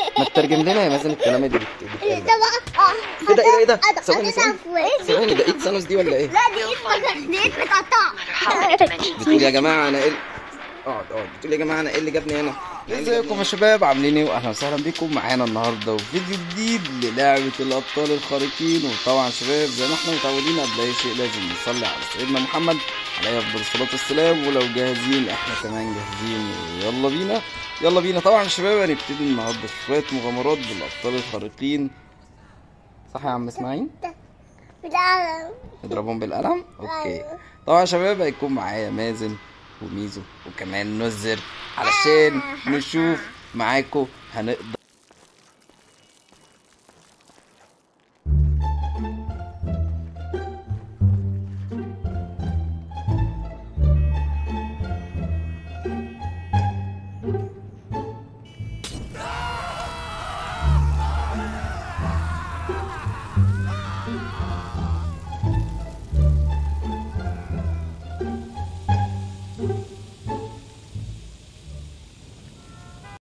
ما تترجم لنا يا مازن الكلام اللي بت- بتقال ده. اه ايه ده ايه ده ايه ده أنا- ثواني أنا ثواني شايفه. ثواني ده ايد سانوس دي ولا ايه لا دي ايد دي ايد متقطعه بتقول يا جماعه انا ايه اقعد اقعد بتقول يا جماعه انا ايه اللي جابني هنا ازيكم يا شباب عاملين ايه واهلا وسهلا بيكم معانا النهارده وفيديو جديد للعبه الابطال الخارقين وطبعا شباب زي ما احنا متعودين قبل اي شيء لازم نصلي على سيدنا محمد عليه افضل الصلاه والسلام ولو جاهزين احنا كمان جاهزين يلا بينا يلا بينا طبعا شباب هنبتدي النهارده شويه مغامرات بالابطال الخارقين صح يا عم اسماعيل بالعالم نضربهم بالقلم اوكي أيوة. طبعا يا شباب هيكون معايا مازن وميزو وكمان نزر علشان نشوف معاكم هنقدر